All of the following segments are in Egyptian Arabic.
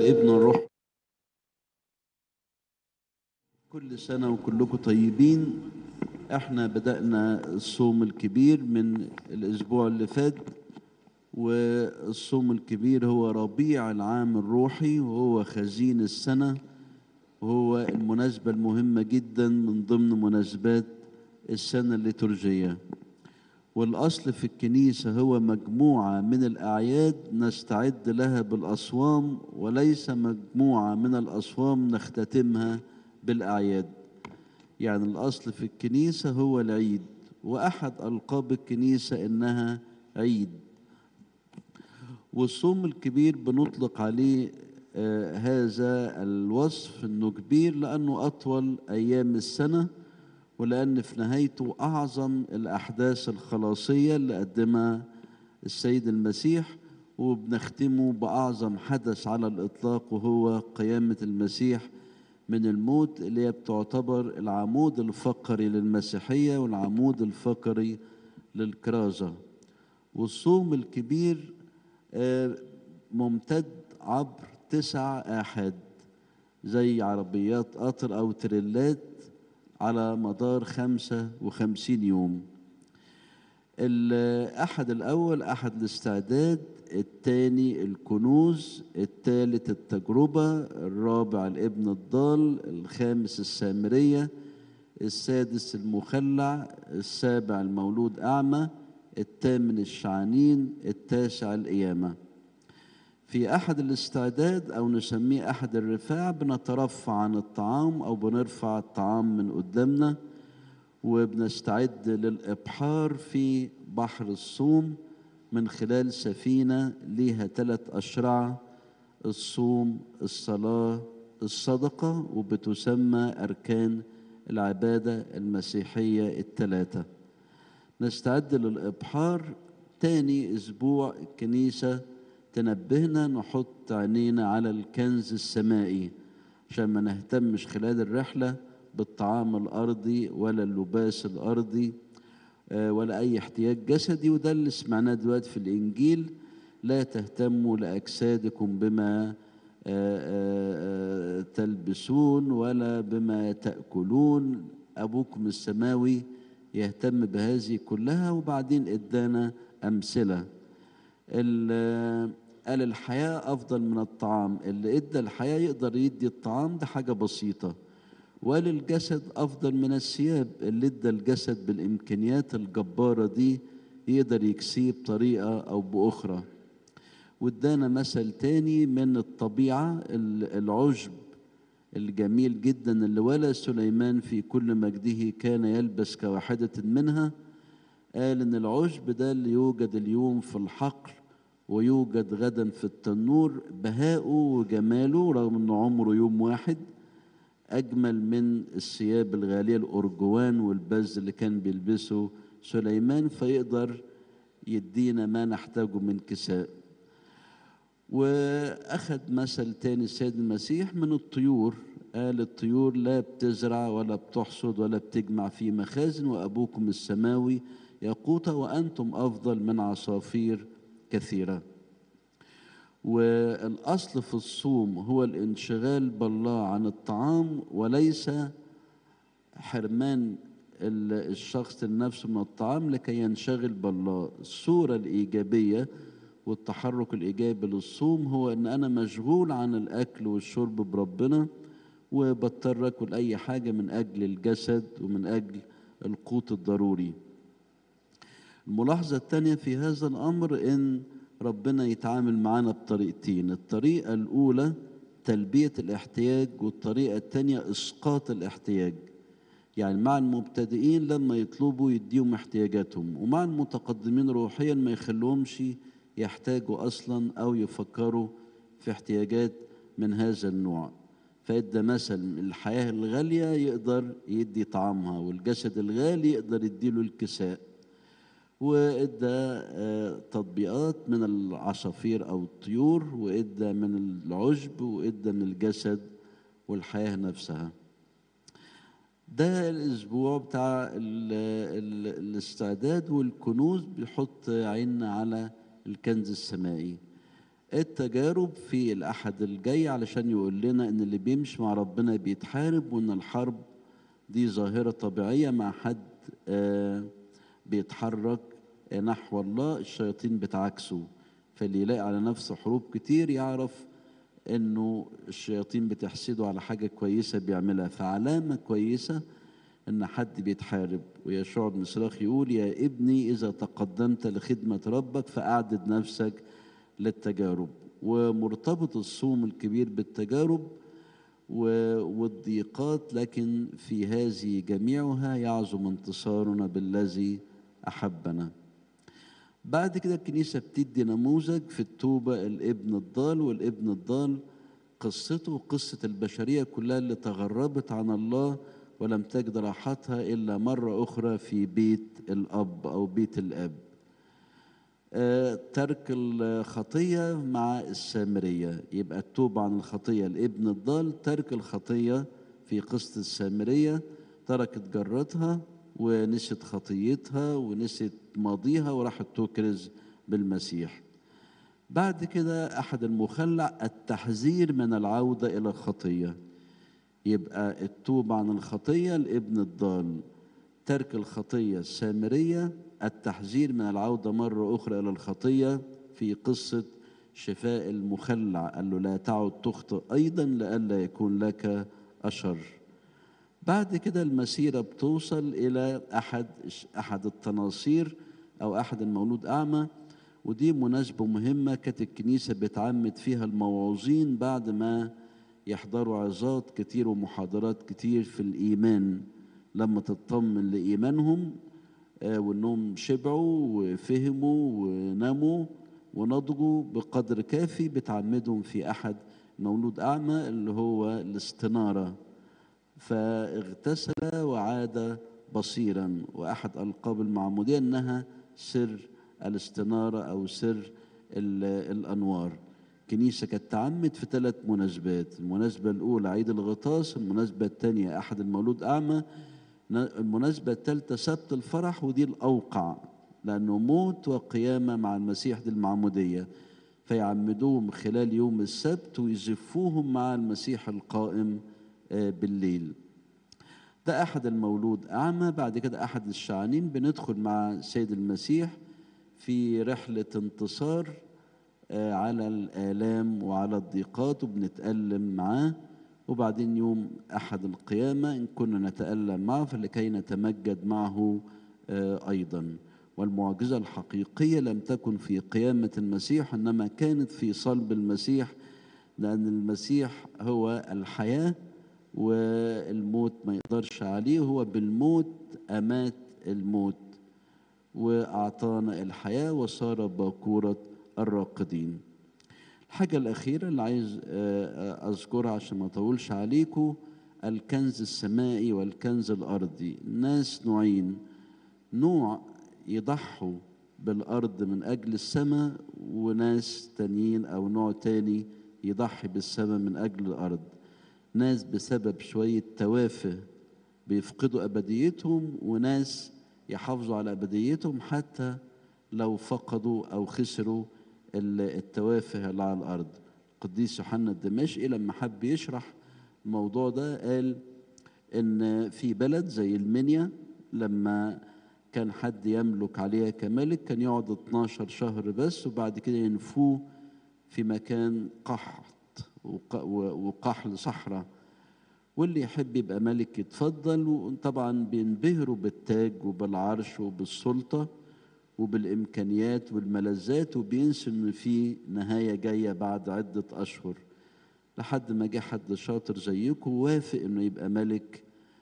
والابن والروح كل سنة وكلكم طيبين احنا بدأنا الصوم الكبير من الأسبوع اللي فات والصوم الكبير هو ربيع العام الروحي وهو خزين السنة وهو المناسبة المهمة جدا من ضمن مناسبات السنة الليتورجية والأصل في الكنيسة هو مجموعة من الأعياد نستعد لها بالأصوام وليس مجموعة من الأصوام نختتمها بالأعياد يعني الأصل في الكنيسة هو العيد وأحد ألقاب الكنيسة إنها عيد والصوم الكبير بنطلق عليه آه هذا الوصف انه كبير لانه اطول ايام السنه ولان في نهايته اعظم الاحداث الخلاصيه اللي قدمها السيد المسيح وبنختمه باعظم حدث على الاطلاق وهو قيامه المسيح من الموت اللي هي بتعتبر العمود الفقري للمسيحيه والعمود الفقري للكرازه والصوم الكبير آه ممتد عبر تسع آحاد زي عربيات قطر أو تريلات على مدار خمسة وخمسين يوم الأحد الأول أحد الاستعداد الثاني الكنوز الثالث التجربة الرابع الابن الضال الخامس السامرية السادس المخلع السابع المولود أعمى الثامن الشعانين التاسع القيامة في أحد الاستعداد أو نسميه أحد الرفاع بنترفع عن الطعام أو بنرفع الطعام من قدامنا وبنستعد للإبحار في بحر الصوم من خلال سفينة ليها ثلاث أشرعة الصوم الصلاة الصدقة وبتسمى أركان العبادة المسيحية الثلاثة نستعد للإبحار تاني أسبوع الكنيسة تنبهنا نحط عينينا على الكنز السمائي عشان ما نهتمش خلال الرحلة بالطعام الأرضي ولا اللباس الأرضي ولا أي احتياج جسدي وده اللي سمعناه دلوقتي في الإنجيل لا تهتموا لأجسادكم بما تلبسون ولا بما تأكلون أبوكم السماوي يهتم بهذه كلها وبعدين ادانا أمثلة قال الحياة أفضل من الطعام اللي إدى الحياة يقدر يدي الطعام ده حاجة بسيطة وقال الجسد أفضل من الثياب اللي إدى الجسد بالإمكانيات الجبارة دي يقدر يكسيه بطريقة أو بأخرى وادانا مثل تاني من الطبيعة العشب الجميل جدا اللي ولا سليمان في كل مجده كان يلبس كواحدة منها قال ان العشب ده اللي يوجد اليوم في الحقل ويوجد غدا في التنور بهاؤه وجماله رغم انه عمره يوم واحد اجمل من الثياب الغاليه الارجوان والبز اللي كان بيلبسه سليمان فيقدر يدينا ما نحتاجه من كساء واخذ مثل تاني السيد المسيح من الطيور قال الطيور لا بتزرع ولا بتحصد ولا بتجمع في مخازن وابوكم السماوي يقوت وأنتم أفضل من عصافير كثيرة والأصل في الصوم هو الانشغال بالله عن الطعام وليس حرمان الشخص النفس من الطعام لكي ينشغل بالله الصورة الإيجابية والتحرك الإيجابي للصوم هو أن أنا مشغول عن الأكل والشرب بربنا وبضطر أكل أي حاجة من أجل الجسد ومن أجل القوت الضروري الملاحظة الثانية في هذا الأمر إن ربنا يتعامل معنا بطريقتين الطريقة الأولى تلبية الاحتياج والطريقة الثانية إسقاط الاحتياج يعني مع المبتدئين لما يطلبوا يديهم احتياجاتهم ومع المتقدمين روحيا ما يخلوهمش يحتاجوا أصلا أو يفكروا في احتياجات من هذا النوع فإدى مثل الحياة الغالية يقدر يدي طعامها والجسد الغالي يقدر يديله الكساء وادى تطبيقات من العصافير او الطيور وادى من العشب وادى من الجسد والحياه نفسها ده الاسبوع بتاع ال ال الاستعداد والكنوز بيحط عيننا على الكنز السمائي التجارب في الأحد الجاي علشان يقول لنا إن اللي بيمشي مع ربنا بيتحارب وإن الحرب دي ظاهرة طبيعية مع حد آه بيتحرك نحو الله الشياطين بتعكسه فاللي يلاقي على نفسه حروب كتير يعرف انه الشياطين بتحسده على حاجة كويسة بيعملها فعلامة كويسة ان حد بيتحارب ويشوع بن صراخ يقول يا ابني اذا تقدمت لخدمة ربك فاعدد نفسك للتجارب ومرتبط الصوم الكبير بالتجارب والضيقات لكن في هذه جميعها يعظم انتصارنا بالذي احبنا بعد كده الكنيسة بتدي نموذج في التوبة الابن الضال والابن الضال قصته قصة البشرية كلها اللي تغربت عن الله ولم تجد راحتها إلا مرة أخرى في بيت الأب أو بيت الأب آه ترك الخطية مع السامرية يبقى التوبة عن الخطية الابن الضال ترك الخطية في قصة السامرية تركت جرتها ونسيت خطيتها ونسيت ماضيها وراحت تكرز بالمسيح بعد كده أحد المخلع التحذير من العودة إلى الخطية يبقى التوبة عن الخطية الابن الضال ترك الخطية السامرية التحذير من العودة مرة أخرى إلى الخطية في قصة شفاء المخلع قال له لا تعد تخطئ أيضا لئلا يكون لك أشر بعد كده المسيرة بتوصل إلى أحد أحد التناصير أو أحد المولود أعمى ودي مناسبة مهمة كانت الكنيسة بتعمد فيها الموعوظين بعد ما يحضروا عظات كتير ومحاضرات كتير في الإيمان لما تطمن لإيمانهم آه وإنهم شبعوا وفهموا ونموا ونضجوا بقدر كافي بتعمدهم في أحد مولود أعمى اللي هو الاستنارة فاغتسل وعاد بصيرا واحد القاب المعموديه انها سر الاستناره او سر الانوار كنيسه كانت تعمد في ثلاث مناسبات المناسبه الاولى عيد الغطاس المناسبه الثانيه احد المولود اعمى المناسبه الثالثه سبت الفرح ودي الاوقع لانه موت وقيامه مع المسيح دي المعموديه فيعمدوهم خلال يوم السبت ويزفوهم مع المسيح القائم بالليل ده أحد المولود أعمى بعد كده أحد الشعانين بندخل مع سيد المسيح في رحلة انتصار على الآلام وعلى الضيقات وبنتألم معاه وبعدين يوم أحد القيامة إن كنا نتألم معه فلكي نتمجد معه أيضا والمعجزة الحقيقية لم تكن في قيامة المسيح إنما كانت في صلب المسيح لأن المسيح هو الحياة والموت ما يقدرش عليه هو بالموت أمات الموت وأعطانا الحياة وصار باكورة الراقدين الحاجة الأخيرة اللي عايز أذكرها عشان ما أطولش عليكم الكنز السمائي والكنز الأرضي الناس نوعين نوع يضحوا بالأرض من أجل السماء وناس تانيين أو نوع تاني يضحي بالسماء من أجل الأرض ناس بسبب شوية توافه بيفقدوا أبديتهم وناس يحافظوا على أبديتهم حتى لو فقدوا أو خسروا التوافه اللي على الأرض القديس يوحنا الدمشقي لما حب يشرح الموضوع ده قال إن في بلد زي المنيا لما كان حد يملك عليها كملك كان يقعد 12 شهر بس وبعد كده ينفوه في مكان قحط وقحل صحراء واللي يحب يبقى ملك يتفضل وطبعا بينبهروا بالتاج وبالعرش وبالسلطة وبالإمكانيات والملذات وبينسوا إن في نهاية جاية بعد عدة أشهر لحد ما جه حد شاطر زيكم وافق إنه يبقى ملك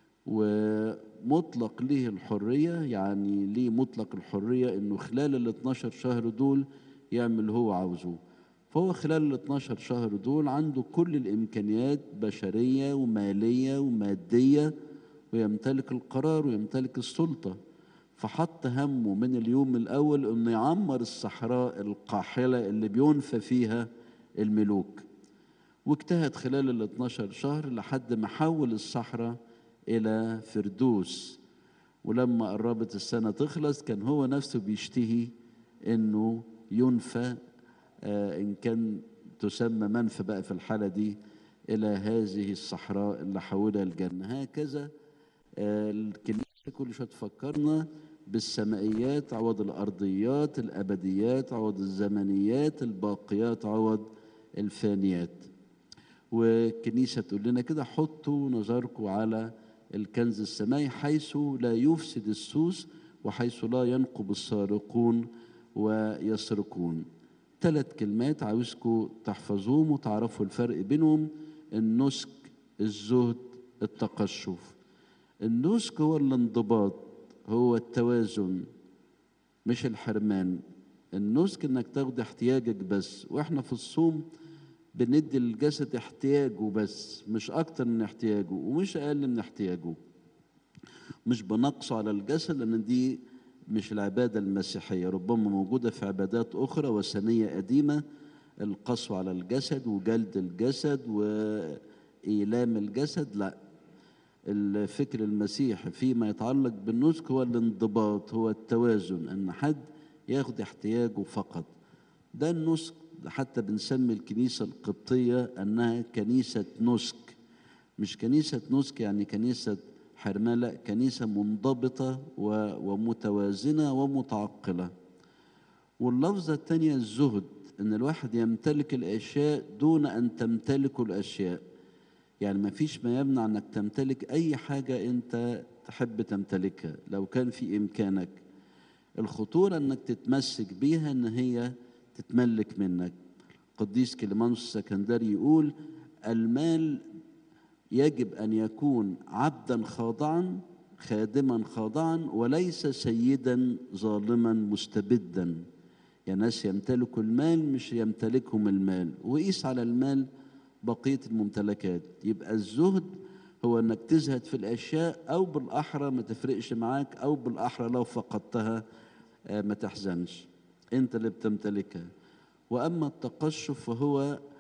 ومطلق ليه الحرية يعني ليه مطلق الحرية إنه خلال ال 12 شهر دول يعمل اللي هو عاوزه فهو خلال ال 12 شهر دول عنده كل الامكانيات بشريه وماليه وماديه ويمتلك القرار ويمتلك السلطه فحط همه من اليوم الاول انه يعمر الصحراء القاحله اللي بينفى فيها الملوك واجتهد خلال ال 12 شهر لحد ما حول الصحراء الى فردوس ولما قربت السنه تخلص كان هو نفسه بيشتهي انه ينفى آه، إن كان تسمى منفى بقى في الحالة دي إلى هذه الصحراء اللي حولها الجنة هكذا آه، الكنيسة كل شوية تفكرنا بالسمائيات عوض الأرضيات الأبديات عوض الزمنيات الباقيات عوض الفانيات والكنيسة تقول لنا كده حطوا نظركم على الكنز السماوي حيث لا يفسد السوس وحيث لا ينقب السارقون ويسرقون ثلاث كلمات عاوزكم تحفظوهم وتعرفوا الفرق بينهم النسك الزهد التقشف النسك هو الانضباط هو التوازن مش الحرمان النسك انك تاخد احتياجك بس واحنا في الصوم بندي للجسد احتياجه بس مش اكتر من احتياجه ومش اقل من احتياجه مش بنقصه على الجسد لان دي مش العباده المسيحيه ربما موجوده في عبادات اخرى وثنيه قديمه القسوه على الجسد وجلد الجسد وايلام الجسد لا الفكر المسيحي فيما يتعلق بالنسك هو الانضباط هو التوازن ان حد ياخد احتياجه فقط ده النسك حتى بنسمي الكنيسة القبطية أنها كنيسة نسك مش كنيسة نسك يعني كنيسة حرمان لا كنيسة منضبطة و- ومتوازنة ومتعقلة واللفظة الثانية الزهد أن الواحد يمتلك الأشياء دون أن تمتلك الأشياء يعني ما فيش ما يمنع أنك تمتلك أي حاجة أنت تحب تمتلكها لو كان في إمكانك الخطورة أنك تتمسك بيها أن هي تتملك منك قديس كليمانوس السكندري يقول المال يجب أن يكون عبدا خاضعا خادما خاضعا وليس سيدا ظالما مستبدا يعني ناس يمتلكوا المال مش يمتلكهم المال وقيس على المال بقية الممتلكات يبقى الزهد هو انك تزهد في الاشياء او بالاحرى ما تفرقش معاك او بالاحرى لو فقدتها آه، ما تحزنش انت اللي بتمتلكها واما التقشف فهو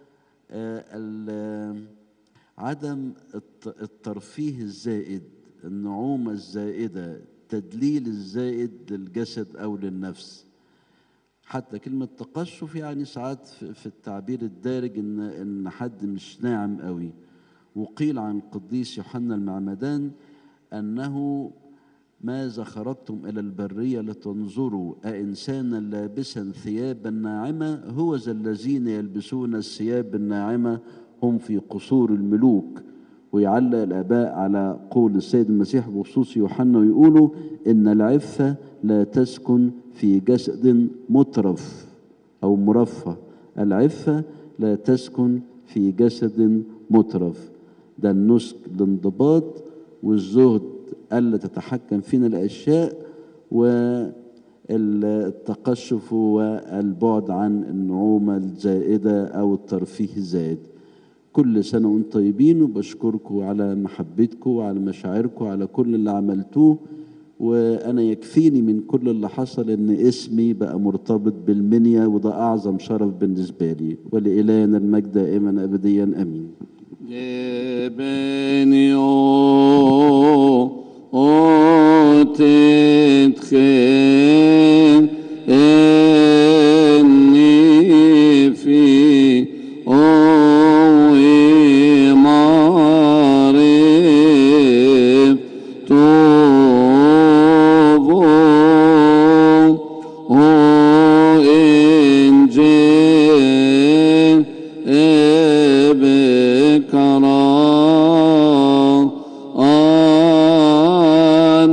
آه، ال- عدم الت- الترفيه الزائد النعومة الزائدة التدليل الزائد للجسد أو للنفس حتى كلمة تقشف يعني ساعات في في التعبير الدارج إن إن حد مش ناعم قوي وقيل عن القديس يوحنا المعمدان أنه ماذا خرجتم إلى البرية لتنظروا أإنسانا لابسا ثيابا ناعمة هو ذا الذين يلبسون الثياب الناعمة هم في قصور الملوك ويعلق الآباء على قول السيد المسيح بخصوص يوحنا ويقولوا إن العفة لا تسكن في جسد مترف أو مرفه العفة لا تسكن في جسد مترف ده النسك الانضباط والزهد ألا تتحكم فينا الأشياء والتقشف والبعد عن النعومة الزائدة أو الترفيه الزائد كل سنة وانتم طيبين وبشكركم على محبتكم وعلى مشاعركم وعلى كل اللي عملتوه وأنا يكفيني من كل اللي حصل إن اسمي بقى مرتبط بالمنيا وده أعظم شرف بالنسبة لي ولإلهنا المجد دائما أبديا أمين Gebenio otitchen enni fi oe marif tovo o injil ebekara an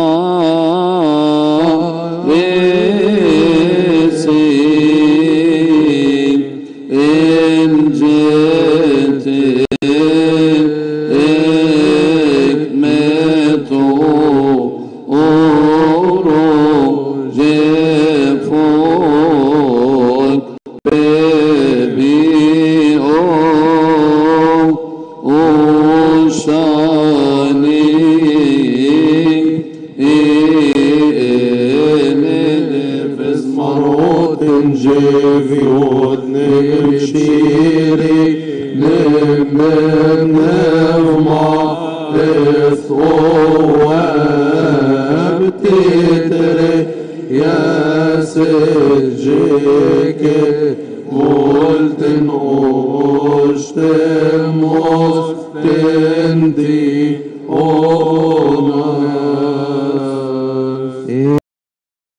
marisi injil ekmeto oro jefot baby oh oh shining in نفس مرات جيفي ودنشيري لمن نفمع الصواب تتري يا سجيك osten ostemos tenti